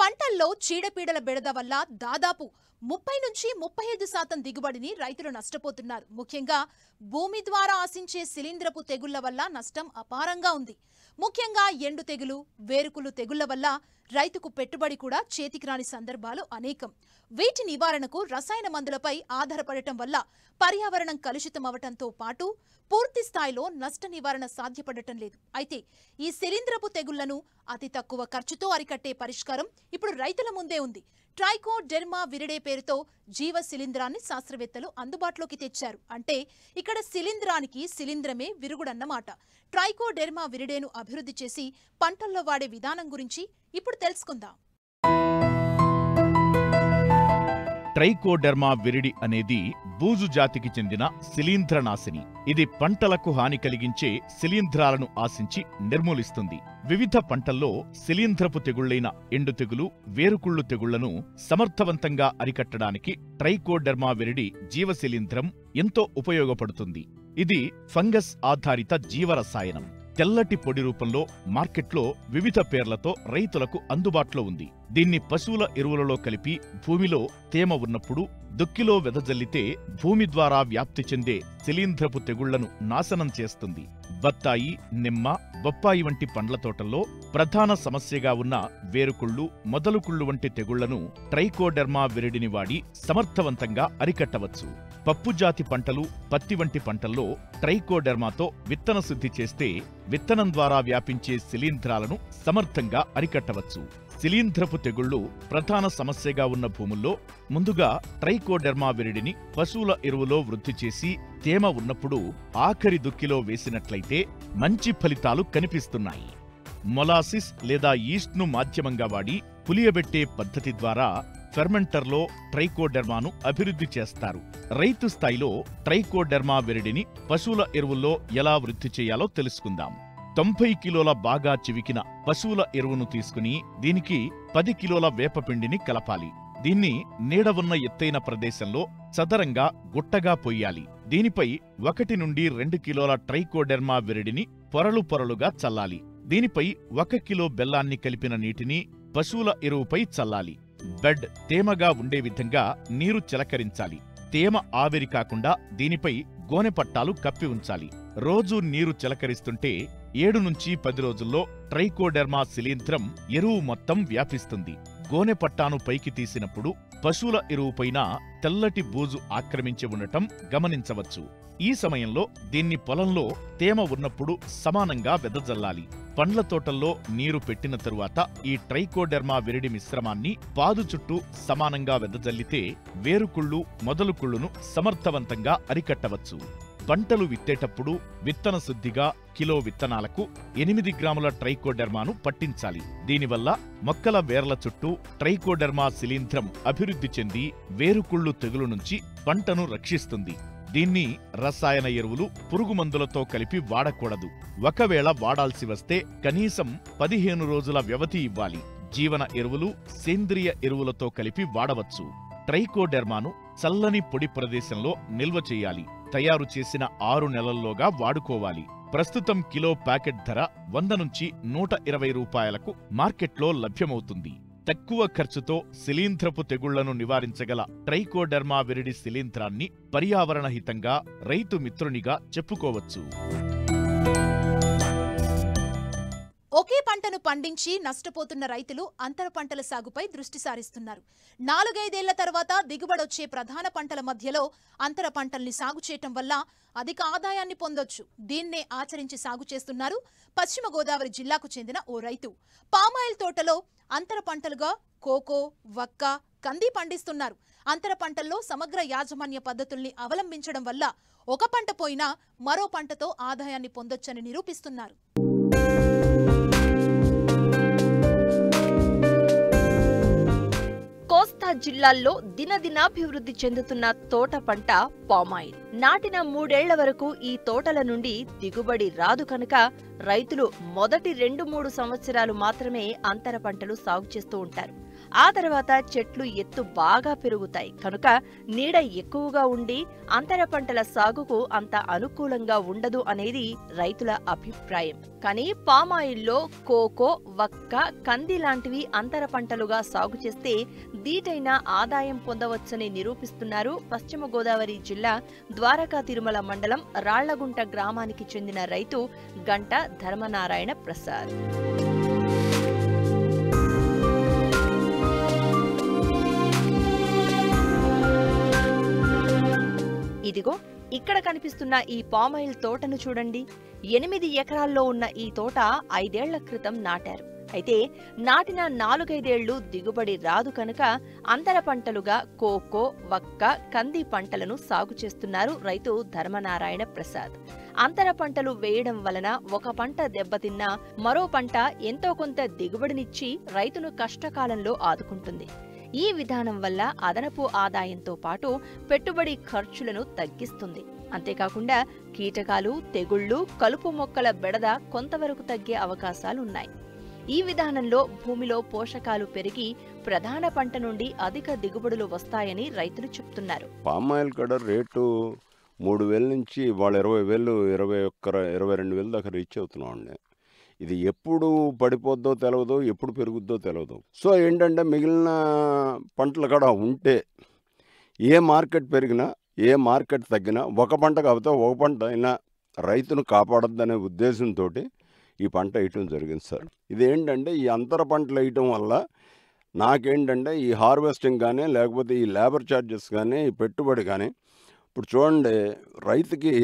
పంటల్లో చీడపీడల బెడద వల్ల దాదాపు ముప్పై నుంచి ముప్పై ఐదు శాతం దిగుబడిని రైతులు నష్టపోతున్నారు ముఖ్యంగా భూమి ద్వారా ఆశించే శిలీంద్రపు తెగుళ్ల వల్ల నష్టం అపారంగా ఉంది ముఖ్యంగా ఎండు తెగులు వేరుకులు తెగుళ్ల వల్ల రైతుకు పెట్టుబడి కూడా చేతికి రాని సందర్భాలు అనేకం వీటి నివారణకు రసాయన మందులపై ఆధారపడటం వల్ల పర్యావరణం కలుషితం అవటంతో పాటు పూర్తి స్థాయిలో నష్ట నివారణ సాధ్యపడటం లేదు అయితే ఈ శిలీంద్రపు తెగుళ్లను అతి తక్కువ ఖర్చుతో అరికట్టే పరిష్కారం ఇప్పుడు రైతుల ముందే ఉంది ట్రైకో డెర్మా విరిడే పేరుతో జీవ శిలీంధ్రాన్ని శాస్త్రవేత్తలు అందుబాటులోకి తెచ్చారు అంటే ఇక్కడ శిలీంధ్రానికి శిలీంధ్రమే విరుగుడన్నమాట ట్రైకో డెర్మా విరిడేను అభివృద్ధి చేసి పంటల్లో వాడే విధానం గురించి ఇప్పుడు తెలుసుకుందాం ట్రైకోడెర్మా విరిడి అనేది బూజు జాతికి చెందిన శిలీంధ్రనాశిని ఇది పంటలకు హాని కలిగించే శిలీంధ్రాలను ఆశించి నిర్మూలిస్తుంది వివిధ పంటల్లో శిలీంధ్రపు తెగుళ్లైన ఎండు తెగులు వేరుకుళ్ళు తెగుళ్లను సమర్థవంతంగా అరికట్టడానికి ట్రైకోడెర్మా విరిడి జీవశిలీంధ్రం ఎంతో ఉపయోగపడుతుంది ఇది ఫంగస్ ఆధారిత జీవరసాయనం తెల్లటి పొడి రూపంలో మార్కెట్లో వివిధ పేర్లతో రైతులకు అందుబాటులో ఉంది దీన్ని పశువుల ఎరువులలో కలిపి భూమిలో తేమ ఉన్నప్పుడు దుక్కిలో వెదజల్లితే భూమి ద్వారా వ్యాప్తి చెందే శిలీంధ్రపు తెగుళ్లను నాశనం చేస్తుంది బత్తాయి నిమ్మ బొప్పాయి వంటి పండ్ల తోటల్లో ప్రధాన సమస్యగా ఉన్న వేరుకుళ్ళు మొదలుకుళ్ళు వంటి తెగుళ్లను ట్రైకోడెర్మా విరిడిని వాడి సమర్థవంతంగా అరికట్టవచ్చు పప్పుజాతి పంటలు పత్తి వంటి పంటల్లో ట్రైకోడెర్మాతో విత్తన శుద్ధి చేస్తే విత్తనం ద్వారా వ్యాపించే శిలీంధ్రాలను సమర్థంగా అరికట్టవచ్చు శిలీంధ్రపు తెగుళ్లు ప్రధాన సమస్యగా ఉన్న భూముల్లో ముందుగా ట్రైకోడెర్మా విరిడిని పశువుల ఎరువులో వృద్ధి చేసి తేమ ఉన్నప్పుడు ఆఖరి దుక్కిలో వేసినట్లయితే మంచి ఫలితాలు కనిపిస్తున్నాయి మొలాసిస్ లేదా ఈస్ట్ను మాధ్యమంగా వాడి పులియబెట్టే పద్ధతి ద్వారా ఫెర్మెంటర్లో ట్రైకోడెర్మాను అభివృద్ధి చేస్తారు రైతు స్థాయిలో ట్రైకోడెర్మా విరిడిని పశువుల ఎరువుల్లో ఎలా వృద్ధి చేయాలో తెలుసుకుందాం తొంభై కిలోల బాగా చివికిన పశువుల ఎరువును తీసుకుని దీనికి పది కిలోల వేపపిండిని కలపాలి దీన్ని నీడ ఉన్న ఎత్తైన ప్రదేశంలో చదరంగా గుట్టగా పొయ్యాలి దీనిపై ఒకటి నుండి రెండు కిలోల ట్రైకోడెర్మా విరిడిని పొరలు పొరలుగా చల్లాలి దీనిపై ఒక కిలో బెల్లాన్ని కలిపిన నీటిని పశువుల ఎరువుపై చల్లాలి బెడ్ తేమగా ఉండే విధంగా నీరు చిలకరించాలి తేమ ఆవిరి కాకుండా దీనిపై గోనె పట్టాలు కప్పి ఉంచాలి రోజూ నీరు చిలకరిస్తుంటే ఏడు నుంచి పది రోజుల్లో ట్రైకోడెర్మా శిలీంధ్రం ఎరువు మొత్తం వ్యాపిస్తుంది గోనె పట్టాను పైకి తీసినప్పుడు పశువుల ఎరువుపైన తెల్లటి బూజు ఆక్రమించి ఉండటం గమనించవచ్చు ఈ సమయంలో దీన్ని పొలంలో తేమ ఉన్నప్పుడు సమానంగా వెదజల్లాలి పండ్ల తోటల్లో నీరు పెట్టిన తరువాత ఈ ట్రైకోడెర్మా విరిడి మిశ్రమాన్ని పాదు చుట్టూ సమానంగా వెదజల్లితే వేరుకుళ్ళు మొదలుకుళ్ళును సమర్థవంతంగా అరికట్టవచ్చు పంటలు విత్తేటప్పుడు విత్తన శుద్ధిగా కిలో విత్తనాలకు ఎనిమిది గ్రాముల ట్రైకోడెర్మాను పట్టించాలి దీనివల్ల మొక్కల వేర్ల చుట్టూ ట్రైకోడెర్మా శిలీంధ్రం అభివృద్ధి చెంది వేరుకుళ్ళు తెగులు నుంచి పంటను రక్షిస్తుంది దీన్ని రసాయన ఎరువులు పురుగు మందులతో కలిపి వాడకూడదు ఒకవేళ వాడాల్సి వస్తే కనీసం పదిహేను రోజుల వ్యవధి ఇవ్వాలి జీవన ఎరువులు సేంద్రియ ఎరువులతో కలిపి వాడవచ్చు ట్రైకోడెర్మాను చల్లని పొడి ప్రదేశంలో నిల్వ చేయాలి తయారు చేసిన ఆరు నెలల్లోగా వాడుకోవాలి ప్రస్తుతం కిలో ప్యాకెట్ ధర వంద నుంచి నూట ఇరవై రూపాయలకు మార్కెట్లో లభ్యమవుతుంది తక్కువ ఖర్చుతో శిలీంధ్రపు తెగుళ్లను నివారించగల ట్రైకోడెర్మా విరిడి శిలీంధ్రాన్ని పర్యావరణ హితంగా రైతు మిత్రునిగా చెప్పుకోవచ్చు ఒకే పంటను పండించి నష్టపోతున్న రైతులు అంతర పంటల సాగుపై దృష్టి సారిస్తున్నారు నాలుగైదేళ్ల తర్వాత దిగుబడొచ్చే ప్రధాన పంటల మధ్యలో అంతర పంటల్ని సాగు చేయటం వల్ల అధిక ఆదాయాన్ని పొందొచ్చు దీన్నే ఆచరించి సాగు చేస్తున్నారు పశ్చిమ గోదావరి జిల్లాకు చెందిన ఓ రైతు పామాయిల్ తోటలో అంతర పంటలుగా కోకో వక్క కంది పండిస్తున్నారు అంతర పంటల్లో సమగ్ర యాజమాన్య పద్ధతుల్ని అవలంబించడం వల్ల ఒక పంట పోయినా మరో పంటతో ఆదాయాన్ని పొందొచ్చని నిరూపిస్తున్నారు కోస్తా జిల్లాల్లో దినదినాభివృద్ధి చెందుతున్న తోట పంట పామాయిల్ నాటిన మూడేళ్ల వరకు ఈ తోటల నుండి దిగుబడి రాదు కనుక రైతులు మొదటి రెండు మూడు సంవత్సరాలు మాత్రమే అంతర పంటలు సాగు చేస్తూ ఉంటారు ఆ తర్వాత చెట్లు ఎత్తు బాగా పెరుగుతాయి కనుక నీడ ఎక్కువగా ఉండి అంతర పంటల సాగుకు అంత అనుకూలంగా ఉండదు అనేది రైతుల అభిప్రాయం కానీ పామాయిల్లో కోకో వక్క కంది లాంటివి అంతర పంటలుగా సాగు చేస్తే దీటైన ఆదాయం పొందవచ్చని నిరూపిస్తున్నారు పశ్చిమ గోదావరి జిల్లా ద్వారకా తిరుమల మండలం రాళ్లగుంట గ్రామానికి చెందిన రైతు గంట ధర్మనారాయణ ప్రసాద్ ఇదిగో ఇక్కడ కనిపిస్తున్న ఈ పామాయిల్ తోటను చూడండి ఎనిమిది ఎకరాల్లో ఉన్న ఈ తోట ఐదేళ్ల క్రితం నాటారు అయితే నాటిన నాలుగైదేళ్లు దిగుబడి రాదు కనుక అంతర పంటలుగా కోకో వక్క కంది పంటలను సాగు చేస్తున్నారు రైతు ధర్మనారాయణ ప్రసాద్ అంతర పంటలు వేయడం వలన ఒక పంట దెబ్బతిన్నా మరో పంట ఎంతో కొంత దిగుబడినిచ్చి రైతును కష్టకాలంలో ఆదుకుంటుంది ఈ విధానం వల్ల అదనపు ఆదాయంతో పాటు పెట్టుబడి ఖర్చులను తగ్గిస్తుంది అంతేకాకుండా కీటకాలు తెగుళ్లు కలుపు మొక్కల బెడద కొంతవరకు తగ్గే అవకాశాలున్నాయి ఈ విధానంలో భూమిలో పోషకాలు పెరిగి ప్రధాన పంట నుండి అధిక దిగుబడులు వస్తాయని రైతులు చెప్తున్నారు పామాయిల్ కాడ రేటు మూడు వేల నుంచి వాళ్ళ ఇరవై వేలు ఇరవై ఒక్క ఇరవై రెండు వేలు దాకా రీచ్ అవుతున్నాం అండి ఇది ఎప్పుడు పడిపోద్దో తెలియదు ఎప్పుడు పెరుగుద్దో తెలియదు సో ఏంటంటే మిగిలిన పంటలు కూడా ఉంటే ఏ మార్కెట్ పెరిగినా ఏ మార్కెట్ తగ్గినా ఒక పంట కాకపోతే ఒక పంట అయినా రైతును కాపాడద్దనే ఉద్దేశంతో ఈ పంట వేయటం జరిగింది సార్ ఇది ఏంటంటే ఈ అంతర పంటలు వేయటం వల్ల నాకేంటంటే ఈ హార్వెస్టింగ్ కానీ లేకపోతే ఈ లేబర్ ఛార్జెస్ కానీ ఈ పెట్టుబడి కానీ ఇప్పుడు చూడండి రైతుకి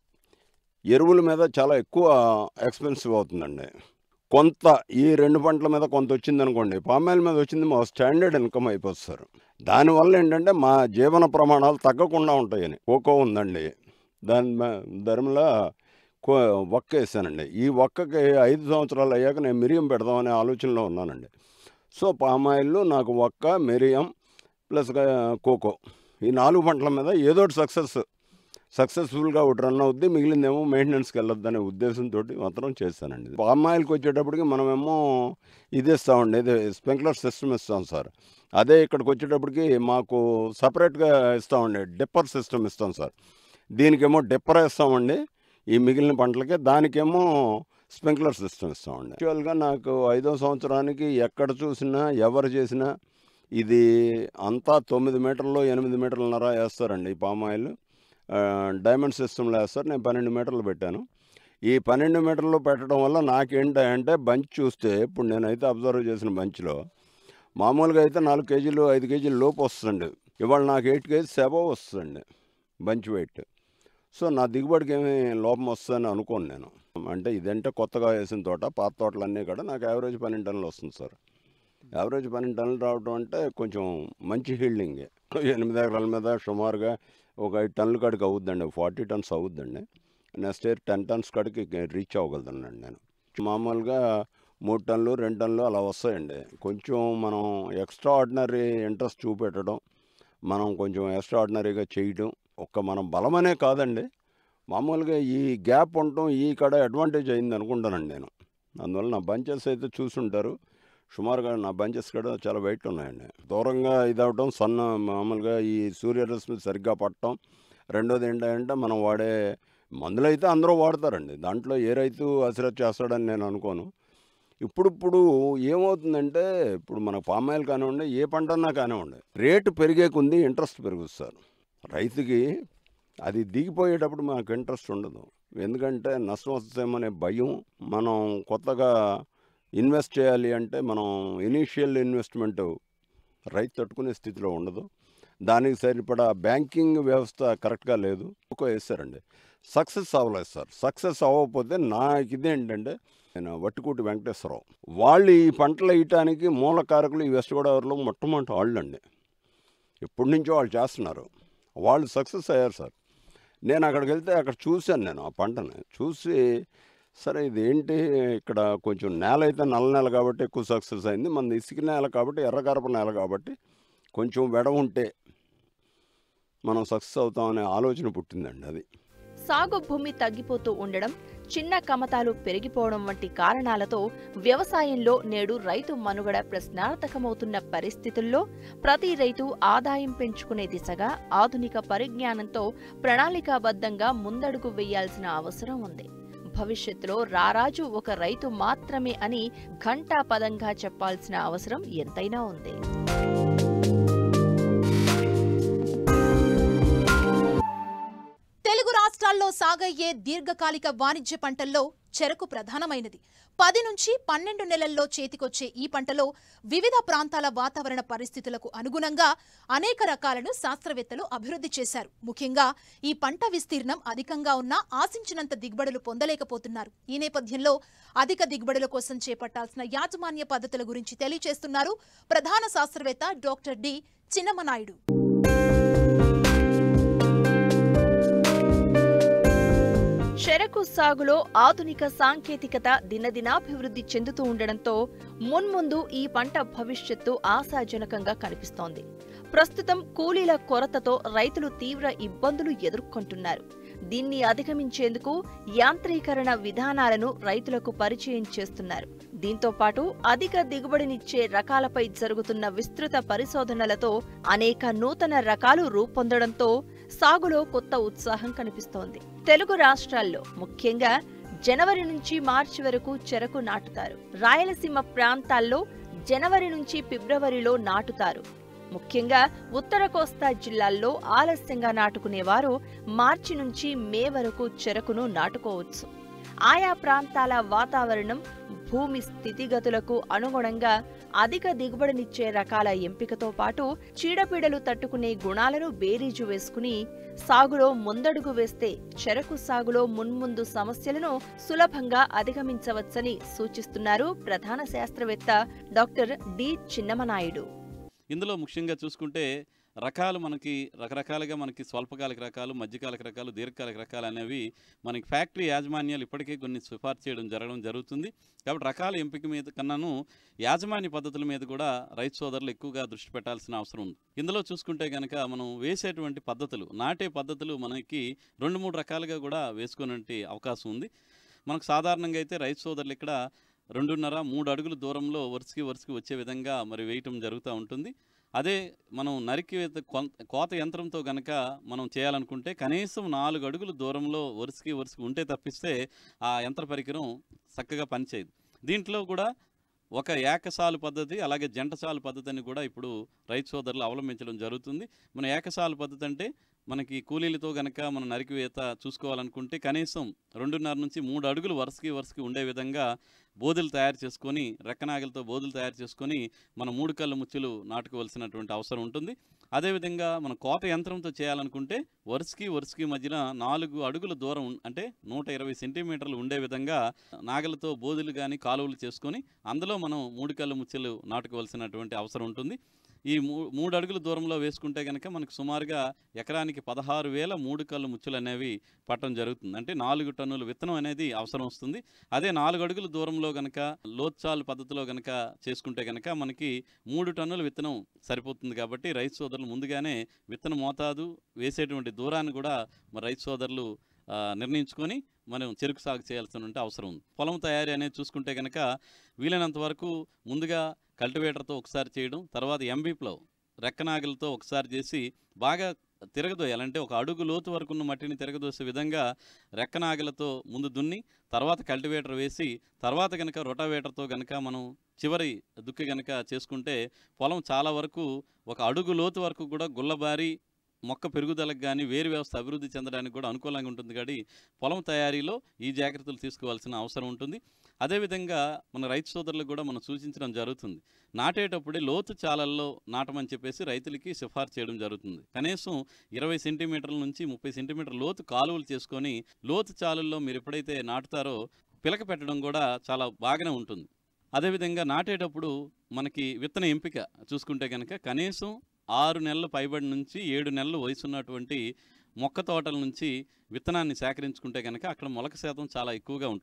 ఎరువుల మీద చాలా ఎక్కువ ఎక్స్పెన్సివ్ అవుతుందండి కొంత ఈ రెండు పంటల మీద కొంత వచ్చింది అనుకోండి పామాయిల్ మీద వచ్చింది మా స్టాండర్డ్ ఇన్కమ్ అయిపోతారు దానివల్ల ఏంటంటే మా జీవన ప్రమాణాలు తగ్గకుండా ఉంటాయని కోకో ఉందండి దాని ధర్మలా కో ఒక్క వేసానండి ఈ ఒక్కకి ఐదు సంవత్సరాలు అయ్యాక నేను మిరియం పెడదామనే ఆలోచనలో ఉన్నానండి సో పామాయిల్ నాకు ఒక్క మిరియం ప్లస్ కోకో ఈ నాలుగు పంటల మీద ఏదో ఒకటి సక్సెస్ సక్సెస్ఫుల్గా ఒకటి రన్ అవుద్ది మిగిలిందేమో మెయింటెనెన్స్కి వెళ్ళొద్దు అనే ఉద్దేశంతో మాత్రం చేశానండి పామ్ ఆయిల్కి వచ్చేటప్పటికి మనమేమో ఇది ఇస్తామండి ఇది స్ప్రింక్లర్ సిస్టమ్ ఇస్తాం సార్ అదే ఇక్కడికి వచ్చేటప్పటికి మాకు సపరేట్గా ఇస్తామండి డిప్పర్ సిస్టమ్ ఇస్తాం సార్ దీనికేమో డిప్పర్ ఇస్తామండి ఈ మిగిలిన పంటలకి దానికేమో స్ప్రింక్లర్ సిస్టమ్ ఇస్తామండి యాక్చువల్గా నాకు ఐదో సంవత్సరానికి ఎక్కడ చూసినా ఎవరు చేసినా ఇది అంతా తొమ్మిది మీటర్లు ఎనిమిది మీటర్లన్నర వేస్తారండి ఈ పామ్ ఆయిల్ ఆ, డైమండ్ సిస్టంలో వేస్తారు నేను పన్నెండు మీటర్లు పెట్టాను ఈ పన్నెండు మీటర్లు పెట్టడం వల్ల నాకేంటంటే బంచ్ చూస్తే ఇప్పుడు నేనైతే అబ్జర్వ్ చేసిన బంచ్లో మామూలుగా అయితే నాలుగు కేజీలు ఐదు కేజీలు లోపు వస్తుంది ఇవాళ నాకు ఎయిట్ కేజీస్ అబవ్ వస్తుంది బంచ్ వెయిట్ సో నా దిగుబడికి ఏమి లోపం వస్తుందని అనుకోను నేను అంటే ఇదంటే కొత్తగా వేసిన తోట పాత తోటలన్నీ కూడా నాకు యావరేజ్ పన్నెండు టన్నులు వస్తుంది సార్ యావరేజ్ పన్నెండు టన్నులు రావడం అంటే కొంచెం మంచి హీల్డింగే ఎనిమిది ఎకరాల మీద సుమారుగా ఒక ఐదు టన్నుల కాడికి అవుద్దండి ఫార్టీ టన్స్ అవుద్దండి నెక్స్ట్ ఇయర్ టెన్ టన్స్ కాడికి రీచ్ అవ్వగలుగుతానండి నేను మామూలుగా మూడు టన్నులు రెండు టన్నులు అలా వస్తాయండి కొంచెం మనం ఎక్స్ట్రా ఆర్డినరీ ఇంట్రెస్ట్ చూపెట్టడం మనం కొంచెం ఎక్స్ట్రా ఆర్డినరీగా చేయడం ఒక్క మనం బలమనే కాదండి మామూలుగా ఈ గ్యాప్ ఉండటం ఈ కడ అడ్వాంటేజ్ అయింది అనుకుంటానండి నేను అందువల్ల నా బంచెస్ అయితే చూసుంటారు సుమారుగా నా బంచెస్ కూడా చాలా వెయిట్ ఉన్నాయండి దూరంగా ఇది అవడం సన్న మామూలుగా ఈ సూర్యరశ్మి సరిగ్గా పట్టడం రెండోది ఏంటంటే మనం వాడే మందులు అయితే అందరూ వాడతారండి దాంట్లో ఏ రైతు అసిరత్ చేస్తాడని నేను అనుకోను ఇప్పుడిప్పుడు ఏమవుతుందంటే ఇప్పుడు మన పామాయిల్ కానివ్వండి ఏ పంట అన్నా కానివ్వండి రేటు పెరిగే కొంది ఇంట్రెస్ట్ పెరుగుతుంది సార్ రైతుకి అది దిగిపోయేటప్పుడు మనకు ఇంట్రెస్ట్ ఉండదు ఎందుకంటే నష్టం వస్తుందేమనే భయం మనం కొత్తగా ఇన్వెస్ట్ చేయాలి అంటే మనం ఇనీషియల్ ఇన్వెస్ట్మెంట్ రైతు తట్టుకునే స్థితిలో ఉండదు దానికి సరిపడా బ్యాంకింగ్ వ్యవస్థ కరెక్ట్గా లేదు ఒక వేస్తారండి సక్సెస్ అవ్వలేదు సార్ సక్సెస్ అవ్వకపోతే నాకు ఇదేంటంటే నేను వట్టికూటి వెంకటేశ్వరరావు వాళ్ళు ఈ పంటలు వేయటానికి మూల కారకులు ఈ వెస్ట్ గోదావరిలో మొట్టమొదటి వాళ్ళు అండి ఎప్పటి నుంచో వాళ్ళు చేస్తున్నారు వాళ్ళు సక్సెస్ అయ్యారు సార్ నేను అక్కడికి వెళ్తే అక్కడ చూశాను నేను ఆ పంటని చూసి సరే ఇది ఏంటి ఇక్కడ కొంచెం నేల అయితే నల్ల నేల కాబట్టి ఎక్కువ సక్సెస్ అయింది మన ఇసుక నేల కాబట్టి ఎర్రగరప నేల కాబట్టి కొంచెం వెడ ఉంటే మనం సక్సెస్ అవుతామనే ఆలోచన పుట్టిందండి అది సాగు భూమి తగ్గిపోతూ ఉండడం చిన్న కమతాలు పెరిగిపోవడం వంటి కారణాలతో వ్యవసాయంలో నేడు రైతు మనుగడ ప్రశ్నార్థకమవుతున్న పరిస్థితుల్లో ప్రతి రైతు ఆదాయం పెంచుకునే దిశగా ఆధునిక పరిజ్ఞానంతో ప్రణాళికాబద్ధంగా ముందడుగు వేయాల్సిన అవసరం ఉంది భవిష్యత్తులో రారాజు ఒక రైతు మాత్రమే అని ఘంటా పదంగా చెప్పాల్సిన అవసరం ఎంతైనా ఉంది తెలుగు రాష్ట్రాల్లో సాగయ్యే దీర్ఘకాలిక వాణిజ్య పంటల్లో చెరకు ప్రధానమైనది పది నుంచి పన్నెండు నెలల్లో చేతికొచ్చే ఈ పంటలో వివిధ ప్రాంతాల వాతావరణ పరిస్థితులకు అనుగుణంగా అనేక రకాలను శాస్త్రవేత్తలు అభివృద్ధి చేశారు ముఖ్యంగా ఈ పంట విస్తీర్ణం అధికంగా ఉన్నా ఆశించినంత దిగుబడులు పొందలేకపోతున్నారు ఈ నేపథ్యంలో అధిక దిగుబడుల కోసం చేపట్టాల్సిన యాజమాన్య పద్ధతుల గురించి తెలియజేస్తున్నారు ప్రధాన శాస్త్రవేత్త డాక్టర్ డి చిన్నమనాయుడు చెరకు సాగులో ఆధునిక సాంకేతికత దినదినాభివృద్ధి చెందుతూ ఉండడంతో మున్ముందు ఈ పంట భవిష్యత్తు ఆశాజనకంగా కనిపిస్తోంది ప్రస్తుతం కూలీల కొరతతో రైతులు తీవ్ర ఇబ్బందులు ఎదుర్కొంటున్నారు దీన్ని అధిగమించేందుకు యాంత్రీకరణ విధానాలను రైతులకు పరిచయం చేస్తున్నారు దీంతో పాటు అధిక దిగుబడినిచ్చే రకాలపై జరుగుతున్న విస్తృత పరిశోధనలతో అనేక నూతన రకాలు రూపొందడంతో సాగులో కొత్త ఉత్సాహం కనిపిస్తోంది తెలుగు రాష్ట్రాల్లో ముఖ్యంగా జనవరి నుంచి మార్చి వరకు చెరకు నాటుతారు రాయలసీమ ప్రాంతాల్లో జనవరి నుంచి ఫిబ్రవరిలో నాటుతారు ముఖ్యంగా ఉత్తర కోస్తా జిల్లాల్లో ఆలస్యంగా నాటుకునేవారు మార్చి నుంచి మే వరకు చెరకును నాటుకోవచ్చు ఆయా ప్రాంతాల వాతావరణం భూమి స్థితిగతులకు అనుగుణంగా అధిక దిగుబడినిచ్చే రకాల ఎంపికతో పాటు చీడపీడలు తట్టుకునే గుణాలను బేరీజు వేసుకుని సాగులో ముందడుగు వేస్తే చెరకు సాగులో మున్ముందు సమస్యలను సులభంగా అధిగమించవచ్చని సూచిస్తున్నారు ప్రధాన శాస్త్రవేత్త డాక్టర్ డి చిన్నమనాయుడు ఇందులో ముఖ్యంగా చూసుకుంటే రకాలు మనకి రకరకాలుగా మనకి స్వల్పకాలిక రకాలు మధ్యకాలిక రకాలు దీర్ఘకాలిక రకాలు అనేవి మనకి ఫ్యాక్టరీ యాజమాన్యాలు ఇప్పటికే కొన్ని సిఫార్సు చేయడం జరగడం జరుగుతుంది కాబట్టి రకాల ఎంపిక మీద కన్నాను యాజమాన్య పద్ధతుల మీద కూడా రైతు సోదరులు ఎక్కువగా దృష్టి పెట్టాల్సిన అవసరం ఉంది ఇందులో చూసుకుంటే కనుక మనం వేసేటువంటి పద్ధతులు నాటే పద్ధతులు మనకి రెండు మూడు రకాలుగా కూడా వేసుకునే అవకాశం ఉంది మనకు సాధారణంగా అయితే రైతు సోదరులు ఇక్కడ రెండున్నర మూడు అడుగుల దూరంలో వరుసకి వరుసకి వచ్చే విధంగా మరి వేయటం జరుగుతూ ఉంటుంది అదే మనం నరికి వేత- కొం- కోత యంత్రంతో గనక మనం చేయాలనుకుంటే కనీసం నాలుగు అడుగుల దూరంలో వరుసకి వరుసకి ఉంటే తప్పిస్తే ఆ యంత్ర పరికరం చక్కగా పనిచేయదు దీంట్లో కూడా ఒక ఏకసాలు పద్ధతి అలాగే జంటసాలు పద్ధతి అని కూడా ఇప్పుడు రైతు సోదరులు అవలంబించడం జరుగుతుంది మన ఏకసాలు పద్ధతి అంటే మనకి కూలీలతో గనక మనం నరికివేత చూసుకోవాలనుకుంటే కనీసం రెండున్నర నుంచి మూడు అడుగులు వరుసకి వరుసకి ఉండే విధంగా బోధులు తయారు చేసుకొని రెక్కనాగలతో బోధులు తయారు చేసుకొని మన మూడు కళ్ళ ముచ్చులు నాటుకోవాల్సినటువంటి అవసరం ఉంటుంది అదేవిధంగా మన కోత యంత్రంతో చేయాలనుకుంటే వరుసకి వరుసకి మధ్యన నాలుగు అడుగుల దూరం ఉం- అంటే నూట ఇరవై సెంటీమీటర్లు ఉండే విధంగా నాగలతో బోధులు కానీ కాలువలు చేసుకొని అందులో మనం మూడు కళ్ళ ముచ్చులు నాటుకోవాల్సినటువంటి అవసరం ఉంటుంది ఈ మూ మూడు అడుగుల దూరంలో వేసుకుంటే కనుక మనకు సుమారుగా ఎకరానికి పదహారు వేల మూడు కళ్ళు ముచ్చులు అనేవి పట్టడం జరుగుతుంది అంటే నాలుగు టన్నుల విత్తనం అనేది అవసరం వస్తుంది అదే నాలుగు అడుగుల దూరంలో గనక లోత్సాల్ పద్ధతిలో గనక చేసుకుంటే గనక మనకి మూడు టన్నుల విత్తనం సరిపోతుంది కాబట్టి రైతు సోదరులు ముందుగానే విత్తన మోతాదు వేసేటువంటి దూరాన్ని కూడా మరి రైతు సోదరులు ఆ, నిర్ణయించుకొని మనం చెరుకు సాగు చేయాల్సిన అవసరం ఉంది పొలం తయారీ అనేది చూసుకుంటే కనుక వీలైనంత వరకు ముందుగా కల్టివేటర్తో ఒకసారి చేయడం తర్వాత ఎంబీప్లో రెక్కనాగలతో ఒకసారి చేసి బాగా తిరగదోయాలంటే ఒక అడుగు లోతు వరకు ఉన్న మట్టిని తిరగదోసే విధంగా రెక్కనాగలతో ముందు దున్ని తర్వాత కల్టివేటర్ వేసి తర్వాత కనుక రొటావేటర్తో కనుక మనం చివరి దుక్కి కనుక చేసుకుంటే పొలం చాలా వరకు ఒక అడుగు లోతు వరకు కూడా గుల్లబారి మొక్క పెరుగుదలకు కానీ వేరు వ్యవస్థ అభివృద్ధి చెందడానికి కూడా అనుకూలంగా ఉంటుంది కాబట్టి పొలం తయారీలో ఈ జాగ్రత్తలు తీసుకోవాల్సిన అవసరం ఉంటుంది అదేవిధంగా మన రైతు సోదరులకు కూడా మనం సూచించడం జరుగుతుంది నాటేటప్పుడే లోతు చాలల్లో నాటమని చెప్పేసి రైతులకి సిఫార్సు చేయడం జరుగుతుంది కనీసం ఇరవై సెంటీమీటర్ల నుంచి ముప్పై సెంటీమీటర్ల లోతు కాలువలు చేసుకొని లోతు చాలుల్లో మీరు ఎప్పుడైతే నాటుతారో పిలక పెట్టడం కూడా చాలా బాగానే ఉంటుంది అదేవిధంగా నాటేటప్పుడు మనకి విత్తన ఎంపిక చూసుకుంటే కనుక కనీసం ఆరు నెలల పైబడి నుంచి ఏడు నెలలు వయసున్నటువంటి మొక్క తోటల నుంచి విత్తనాన్ని సేకరించుకుంటే కనుక అక్కడ మొలక శాతం చాలా ఎక్కువగా ఉంటుంది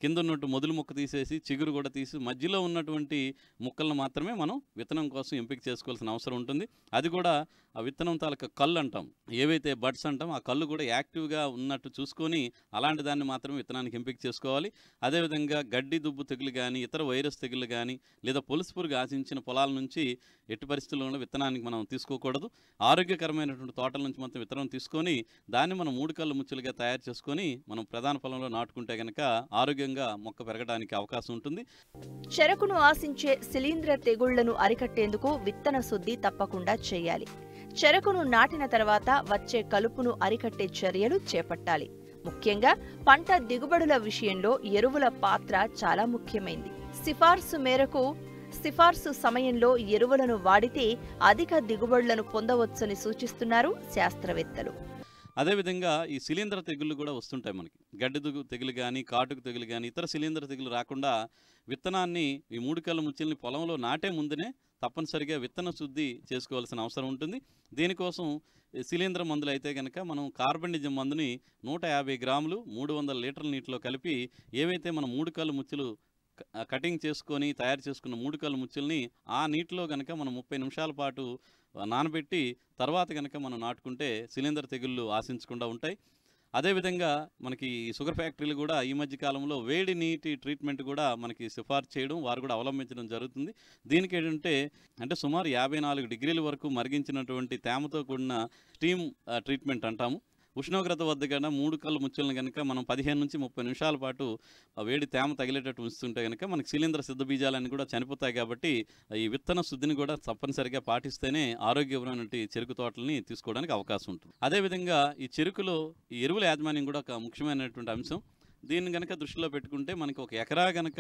కింద ఉన్నట్టు మొదలు ముక్క తీసేసి చిగురు కూడా తీసి మధ్యలో ఉన్నటువంటి ముక్కలను మాత్రమే మనం విత్తనం కోసం ఎంపిక చేసుకోవాల్సిన అవసరం ఉంటుంది అది కూడా ఆ విత్తనం తాలూకా కళ్ళు అంటాం ఏవైతే బడ్స్ అంటాం ఆ కళ్ళు కూడా యాక్టివ్గా ఉన్నట్టు చూసుకొని అలాంటి దాన్ని మాత్రమే విత్తనానికి ఎంపిక చేసుకోవాలి అదేవిధంగా గడ్డి దుబ్బు తెగులు కానీ ఇతర వైరస్ తెగులు కానీ లేదా పొలుసు పురుగు ఆశించిన పొలాల నుంచి ఎట్టి పరిస్థితుల్లోనూ విత్తనానికి మనం తీసుకోకూడదు ఆరోగ్యకరమైనటువంటి తోటల నుంచి మొత్తం విత్తనం తీసుకొని దాన్ని మనం మూడు కళ్ళు ముచ్చులుగా తయారు చేసుకొని మనం ప్రధాన పొలంలో నాటుకుంటే కనుక ఆరోగ్యంగా మొక్క పెరగడానికి అవకాశం ఉంటుంది చెరకును ఆశించే శిలీంద్ర తెగుళ్లను అరికట్టేందుకు విత్తన శుద్ధి తప్పకుండా చేయాలి చెరకును నాటిన తర్వాత వచ్చే కలుపును అరికట్టే చర్యలు చేపట్టాలి ముఖ్యంగా పంట దిగుబడుల విషయంలో ఎరువుల పాత్ర చాలా ముఖ్యమైంది సిఫార్సు మేరకు సిఫార్సు సమయంలో ఎరువులను వాడితే అధిక దిగుబడులను పొందవచ్చని సూచిస్తున్నారు శాస్త్రవేత్తలు అదేవిధంగా ఈ శిలీంద్ర తెగుళ్ళు కూడా వస్తుంటాయి మనకి గడ్డి దుగు తెగులు కానీ కాటుకు తెగులు కానీ ఇతర శిలీంద్ర తెగులు రాకుండా విత్తనాన్ని ఈ మూడు కళ్ళ ముచ్చుల్ని పొలంలో నాటే ముందునే తప్పనిసరిగా విత్తన శుద్ధి చేసుకోవాల్సిన అవసరం ఉంటుంది దీనికోసం ఈ శిలీంద్ర మందులు అయితే కనుక మనం కార్బనిజం మందుని నూట యాభై గ్రాములు మూడు వందల లీటర్ల నీటిలో కలిపి ఏవైతే మనం మూడు కళ్ళు ముచ్చులు క- ఆ కటింగ్ చేసుకొని తయారు చేసుకున్న మూడు కళ్ళు ముచ్చుల్ని ఆ నీటిలో కనుక మనం ముప్పై నిమిషాల పాటు ఆ, నానబెట్టి తర్వాత కనుక మనం నాటుకుంటే శిలీంద్ర తెగుళ్ళు ఆశించకుండా ఉంటాయి అదేవిధంగా మనకి ఈ షుగర్ ఫ్యాక్టరీలు కూడా ఈ మధ్య కాలంలో వేడి నీటి ట్రీట్మెంట్ కూడా మనకి సిఫార్సు చేయడం వారు కూడా అవలంబించడం జరుగుతుంది దీనికి ఏంటంటే అంటే సుమారు యాభై నాలుగు డిగ్రీల వరకు మరిగించినటువంటి తేమతో కూడిన స్టీమ్ ఆ, ట్రీట్మెంట్ అంటాము ఉష్ణోగ్రత వద్ద కన్నా మూడు కళ్ళు ముచ్చులను కనుక మనం పదిహేను నుంచి ముప్పై నిమిషాల పాటు ఆ వేడి తేమ తగిలేటట్టు ఉంచుతుంటే కనుక మనకి శిలీంద్ర సిద్ధ బీజాలన్నీ కూడా చనిపోతాయి కాబట్టి ఈ విత్తన శుద్ధిని కూడా తప్పనిసరిగా పాటిస్తేనే ఆరోగ్యకరమైనటువంటి చెరుకు తోటలని తీసుకోవడానికి అవకాశం ఉంటుంది అదేవిధంగా ఈ చెరుకులో ఈ ఎరువుల యాజమాన్యం కూడా ఒక ముఖ్యమైనటువంటి అంశం దీన్ని కనుక దృష్టిలో పెట్టుకుంటే మనకి ఒక ఎకరా కనుక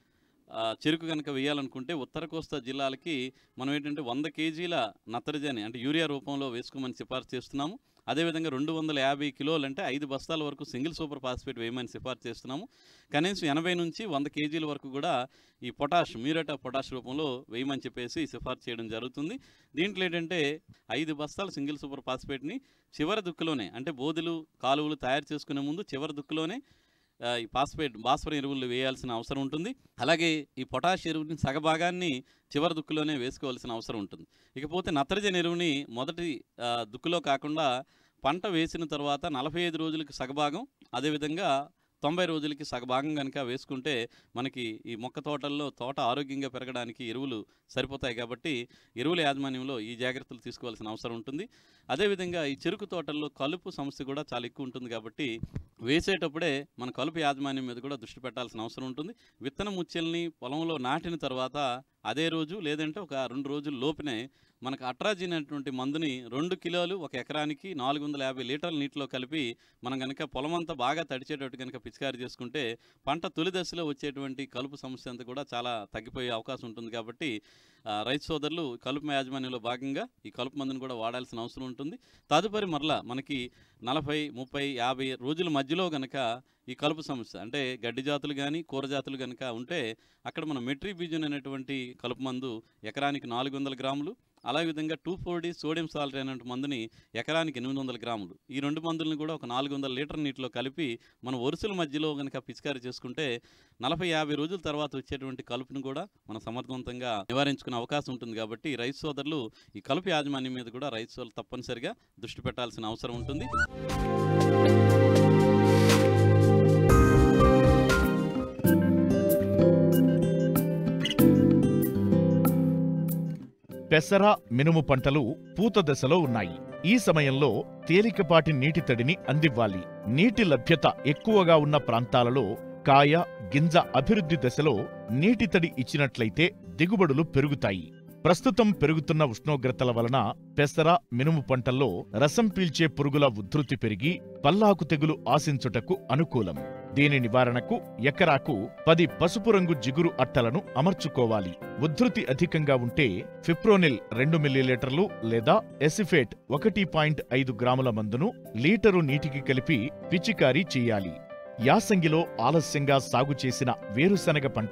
ఆ, చెరుకు కనుక వేయాలనుకుంటే ఉత్తర కోస్తా జిల్లాలకి మనం ఏంటంటే వంద కేజీల నత్రజని అంటే యూరియా రూపంలో వేసుకోమని సిఫార్సు చేస్తున్నాము అదేవిధంగా రెండు వందల యాభై కిలోలు అంటే ఐదు బస్తాల వరకు సింగిల్ సూపర్ ఫాస్ఫేట్ వేయమని సిఫార్సు చేస్తున్నాము కనీసం ఎనభై నుంచి వంద కేజీల వరకు కూడా ఈ పొటాష్ మ్యూరేట్ ఆఫ్ పొటాష్ రూపంలో వేయమని చెప్పేసి సిఫార్సు చేయడం జరుగుతుంది దీంట్లో ఏంటంటే ఐదు బస్తాల సింగిల్ సూపర్ ఫాస్ఫేట్ని చివరి దుక్కులోనే అంటే బోధులు కాలువలు తయారు చేసుకునే ముందు చివరి దుక్కులోనే ఆ, ఈ ఫాస్ఫేట్ భాస్వరం ఎరువులు వేయాల్సిన అవసరం ఉంటుంది అలాగే ఈ పొటాష్ ఎరువుని సగభాగాన్ని చివరి దుక్కులోనే వేసుకోవాల్సిన అవసరం ఉంటుంది ఇకపోతే నత్రజని ఎరువుని మొదటి ఆ, దుక్కులో కాకుండా పంట వేసిన తర్వాత నలభై ఐదు రోజులకి సగభాగం అదేవిధంగా తొంభై రోజులకి సగభాగం కనుక వేసుకుంటే మనకి ఈ మొక్క తోటల్లో తోట ఆరోగ్యంగా పెరగడానికి ఎరువులు సరిపోతాయి కాబట్టి ఎరువుల యాజమాన్యంలో ఈ జాగ్రత్తలు తీసుకోవాల్సిన అవసరం ఉంటుంది అదేవిధంగా ఈ చెరుకు తోటల్లో కలుపు సమస్య కూడా చాలా ఎక్కువ ఉంటుంది కాబట్టి వేసేటప్పుడే మన కలుపు యాజమాన్యం మీద కూడా దృష్టి పెట్టాల్సిన అవసరం ఉంటుంది విత్తన ముచ్చెల్ని పొలంలో నాటిన తర్వాత అదే రోజు లేదంటే ఒక రెండు రోజుల లోపునే మనకు అట్రాజిన్ అనేటువంటి మందుని రెండు కిలోలు ఒక ఎకరానికి నాలుగు వందల యాభై లీటర్ల నీటిలో కలిపి మనం కనుక పొలం అంతా బాగా తడిచేటట్టు కనుక పిచికారి చేసుకుంటే పంట తొలి దశలో వచ్చేటువంటి కలుపు సమస్య అంతా కూడా చాలా తగ్గిపోయే అవకాశం ఉంటుంది కాబట్టి ఆ, రైతు సోదరులు కలుపు యాజమాన్యంలో భాగంగా ఈ కలుపు మందుని కూడా వాడాల్సిన అవసరం ఉంటుంది తదుపరి మరలా మనకి నలభై ముప్పై యాభై రోజుల మధ్యలో గనక ఈ కలుపు సమస్య అంటే గడ్డి జాతులు కానీ కూర జాతులు కనుక ఉంటే అక్కడ మనం మెట్రీ బీజన్ అనేటువంటి కలుపు మందు ఎకరానికి నాలుగు వందల గ్రాములు అలాగే విధంగా two four D sodium salt అనేటువంటి మందుని ఎకరానికి ఎనిమిది వందల గ్రాములు ఈ రెండు మందులను కూడా ఒక నాలుగు వందల లీటర్ నీటిలో కలిపి మనం వరుసల మధ్యలో కనుక పిచికారి చేసుకుంటే నలభై యాభై రోజుల తర్వాత వచ్చేటువంటి కలుపును కూడా మనం సమర్థవంతంగా నివారించుకునే అవకాశం ఉంటుంది కాబట్టి రైతు సోదరులు ఈ కలుపు యాజమాన్యం మీద కూడా రైతు సోదరులు తప్పనిసరిగా దృష్టి పెట్టాల్సిన అవసరం ఉంటుంది పెసర మినుము పంటలు పూత దశలో ఉన్నాయి ఈ సమయంలో తేలికపాటి నీటి తడిని అందివ్వాలి నీటి లభ్యత ఎక్కువగా ఉన్న ప్రాంతాలలో కాయ గింజ అభివృద్ధి దశలో నీటి తడి ఇచ్చినట్లయితే దిగుబడులు పెరుగుతాయి ప్రస్తుతం పెరుగుతున్న ఉష్ణోగ్రతల వలన పెసర మినుము పంటల్లో రసం పీల్చే పురుగుల ఉధృతి పెరిగి పల్లాకు తెగులు ఆశించుటకు అనుకూలం దీని నివారణకు ఎకరాకు పది పసుపు రంగు జిగురు అట్టలను అమర్చుకోవాలి ఉధృతి అధికంగా ఉంటే ఫిప్రోనిల్ రెండు మిల్లీలీటర్లు లేదా ఎసిఫేట్ ఒకటి పాయింట్ ఐదు గ్రాముల మందును లీటరు నీటికి కలిపి పిచికారీ చేయాలి యాసంగిలో ఆలస్యంగా సాగు చేసిన వేరుశనగ పంట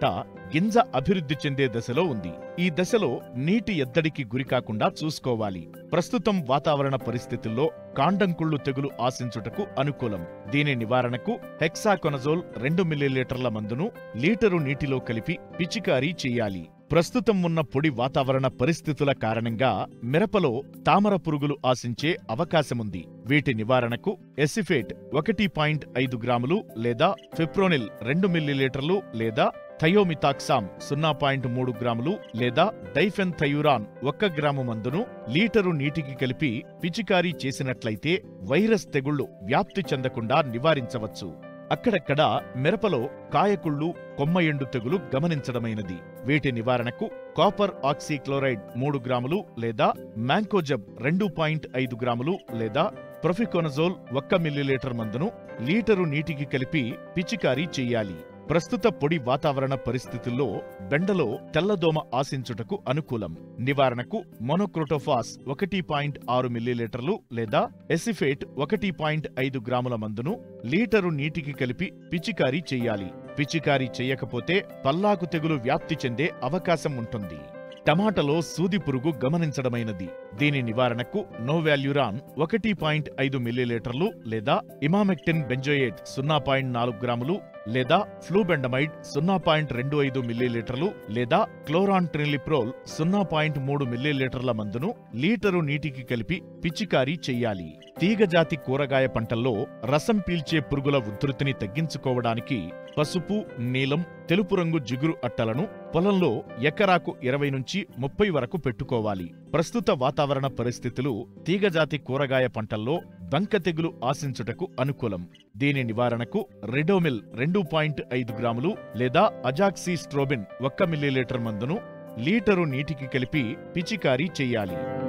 గింజ అభివృద్ధి చెందే దశలో ఉంది ఈ దశలో నీటి ఎద్దడికి గురికాకుండా చూసుకోవాలి ప్రస్తుతం వాతావరణ పరిస్థితుల్లో కాండంకుళ్ళు తెగులు ఆశించుటకు అనుకూలం దీని నివారణకు హెక్సాకొనజోల్ రెండు మిల్లీలీటర్ల మందును లీటరు నీటిలో కలిపి పిచికారీ చేయాలి ప్రస్తుతం ఉన్న పొడి వాతావరణ పరిస్థితుల కారణంగా మిరపలో తామర పురుగులు ఆశించే అవకాశముంది వీటి నివారణకు ఎసిఫేట్ ఒకటి పాయింట్ ఐదు గ్రాములు లేదా ఫిప్రోనిల్ రెండు మిల్లీలీటర్లు లేదా థయోమితాక్సామ్ సున్నా పాయింట్ మూడు గ్రాములు లేదా డైఫెన్ థయూరాన్ ఒక్క గ్రాము మందును లీటరు నీటికి కలిపి పిచికారీ చేసినట్లయితే వైరస్ తెగుళ్లు వ్యాప్తి చెందకుండా నివారించవచ్చు అక్కడక్కడ మిరపలో కాయకుళ్ళు కొమ్మ ఎండు తెగులు గమనించడమైనది వీటి నివారణకు కాపర్ ఆక్సీక్లోరైడ్ మూడు గ్రాములు లేదా మ్యాంకోజబ్ రెండు పాయింట్ ఐదు గ్రాములు లేదా ప్రొఫికోనజోల్ ఒక్క మిల్లీలీటర్ మందును లీటరు నీటికి కలిపి పిచికారీ చెయ్యాలి ప్రస్తుత పొడి వాతావరణ పరిస్థితుల్లో బెండలో తెల్లదోమ ఆశించుటకు అనుకూలం నివారణకు మొనోక్రోటోఫాస్ ఒకటి పాయింట్ ఆరు మిల్లీలీటర్లు లేదా ఎసిఫేట్ ఒకటి పాయింట్ ఐదు గ్రాముల మందును లీటరు నీటికి కలిపి పిచికారీ చెయ్యాలి పిచికారీ చెయ్యకపోతే పల్లాకు తెగులు వ్యాప్తి చెందే అవకాశం ఉంటుంది టమాటలో సూది పురుగు గమనించడమైనది దీని నివారణకు నోవాల్యురాన్ ఒకటి పాయింట్ ఐదు మిల్లీలీటర్లు లేదా ఇమామెక్టిన్ బెంజోయేట్ సున్నా పాయింట్ నాలుగు గ్రాములు లేదా ఫ్లూబెండమైడ్ సున్నా పాయింట్ రెండు ఐదు మిల్లీలీటర్లు లేదా క్లోరాన్ ట్రిలిప్రోల్ సున్నా పాయింట్ మూడు మిల్లీలీటర్ల మందును లీటరు నీటికి కలిపి పిచికారీ చెయ్యాలి తీగజాతి కూరగాయ పంటల్లో రసం పీల్చే పురుగుల ఉధృతిని తగ్గించుకోవడానికి పసుపు నీలం తెలుపు రంగు జిగురు అట్టలను పొలంలో ఎకరాకు ఇరవై నుంచి ముప్పై వరకు పెట్టుకోవాలి ప్రస్తుత వాతావరణ పరిస్థితులు తీగజాతి కూరగాయ పంటల్లో బంక తెగులు ఆశించుటకు అనుకూలం దీని నివారణకు రిడోమిల్ రెండు పాయింట్ ఐదు గ్రాములు లేదా అజాక్సీ స్ట్రోబిన్ ఒక్క మిల్లీలీటర్ మందును లీటరు నీటికి కలిపి పిచికారీ చెయ్యాలి